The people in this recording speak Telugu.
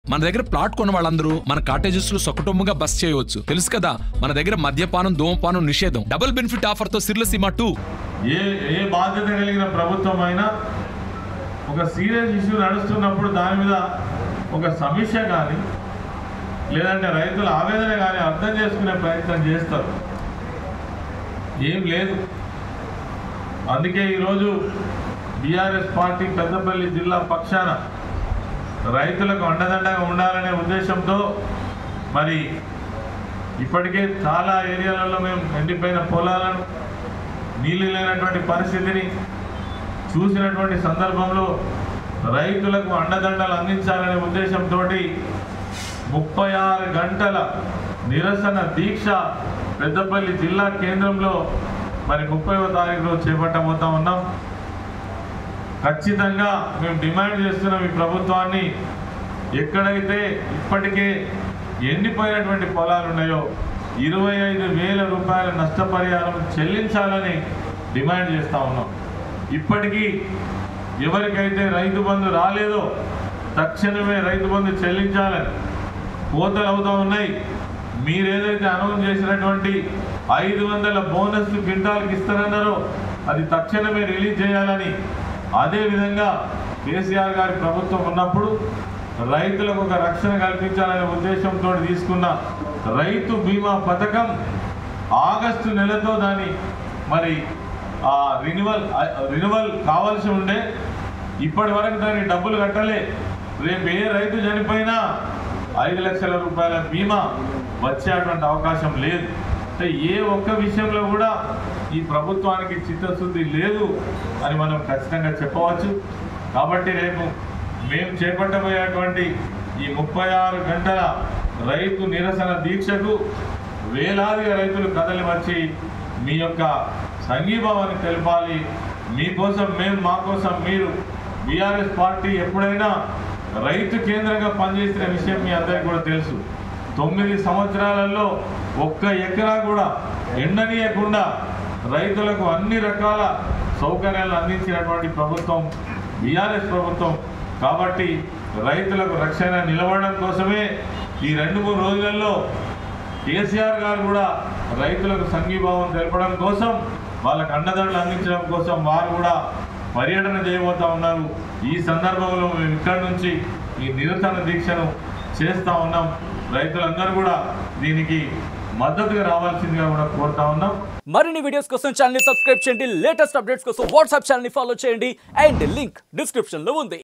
మన దగ్గర ప్లాట్ కొన్న వాళ్ళందరూ మన కాటేజెస్ లో సొకటొమ్ముగా బస్ చేయవచ్చు తెలుసు కదా మన దగ్గర మద్యపానం ధూమపానం నిషేధం డబుల్ బెనిఫిట్ ఆఫర్ తో సిర్లసీమ టూ ఏ ఏ బాధ్యత కలిగిన ప్రభుత్వం అయినా ఒక సీరియస్ ఇష్యూ నడుస్తున్నప్పుడు దాని మీద ఒక సమీక్ష కానీ లేదంటే రైతుల ఆవేదన కానీ అర్థం చేసుకునే ప్రయత్నం చేస్తారు ఏం లేదు అందుకే ఈరోజు బీఆర్ఎస్ పార్టీ పెద్దపల్లి జిల్లా పక్షాన రైతులకు అండదండగా ఉండాలనే ఉద్దేశంతో మరి ఇప్పటికే చాలా ఏరియాలలో మేము ఎండిపోయిన పొలాలను నీళ్లు లేనటువంటి పరిస్థితిని చూసినటువంటి సందర్భంలో రైతులకు అండదండలు అందించాలనే ఉద్దేశంతో ముప్పై ఆరు గంటల నిరసన దీక్ష పెద్దపల్లి జిల్లా కేంద్రంలో మరి ముప్పైవ తారీఖులో చేపట్టబోతా ఉన్నాం ఖచ్చితంగా మేము డిమాండ్ చేస్తున్నాం ఈ ప్రభుత్వాన్ని ఎక్కడైతే ఇప్పటికే ఎండిపోయినటువంటి పొలాలు ఉన్నాయో ఇరవై ఐదు వేల రూపాయల నష్టపరిహారం చెల్లించాలని డిమాండ్ చేస్తా ఉన్నాం ఇప్పటికీ ఎవరికైతే రైతు బంధు రాలేదో తక్షణమే రైతు బంధు చెల్లించాలని కోతలు అవుతా ఉన్నాయి మీరేదైతే అనౌన్స్ చేసినటువంటి ఐదు వందల బోనస్ క్వింటాల్కి ఇస్తారన్నారో అది తక్షణమే రిలీజ్ చేయాలని అదేవిధంగా కేసీఆర్ గారి ప్రభుత్వం ఉన్నప్పుడు రైతులకు ఒక రక్షణ కల్పించాలనే ఉద్దేశంతో తీసుకున్న రైతు బీమా పథకం ఆగస్టు నెలతో దాని మరి ఆ రినివల్ రినివల్ కావాల్సి ఉండే ఇప్పటి వరకు దానికి డబ్బులు కట్టలే రేపు ఏ రైతు చనిపోయినా ఐదు లక్షల రూపాయల బీమా వచ్చేటువంటి అవకాశం లేదు అంటే ఏ ఒక్క విషయంలో కూడా ఈ ప్రభుత్వానికి చిత్తశుద్ధి లేదు అని మనం ఖచ్చితంగా చెప్పవచ్చు కాబట్టి రేపు మేము చేపట్టబోయేటువంటి ఈ ముప్పై ఆరు గంటల రైతు నిరసన దీక్షకు వేలాదిగా రైతులు కదలి వచ్చి మీ యొక్క సంఘీభావాన్ని తెలపాలి మీకోసం మేము మా కోసం మీరు బీఆర్ఎస్ పార్టీ ఎప్పుడైనా రైతు కేంద్రంగా పనిచేసిన విషయం మీ అందరికీ కూడా తెలుసు తొమ్మిది సంవత్సరాలలో ఒక్క ఎకరా కూడా ఎండనీయకుండా రైతులకు అన్ని రకాల సౌకర్యాలు అందించినటువంటి ప్రభుత్వం బీఆర్ఎస్ ప్రభుత్వం కాబట్టి రైతులకు రక్షణ నిలవడం కోసమే ఈ రెండు మూడు రోజులలో కేసీఆర్ గారు కూడా రైతులకు సంఘీభావం తెలపడం కోసం వాళ్ళకు అండదండలు అందించడం కోసం వారు కూడా పర్యటన చేయబోతా ఉన్నారు ఈ సందర్భంలో మేము ఇక్కడి నుంచి ఈ నిరసన దీక్షను చేస్తా ఉన్నాం రైతులందరూ కూడా దీనికి మద్దతుగా రావాల్సిందిగా కూడా కోరుతా ఉన్నాం మరిన్ని వీడియోస్ కోసం ఛానల్ సబ్స్క్రైబ్ చేయండి లేటెస్ట్ అప్డేట్స్ కోసం వాట్సాప్ ఛానల్ ఫాలో చేయండి అండ్ లింక్ డిస్క్రిప్షన్ లో ఉంది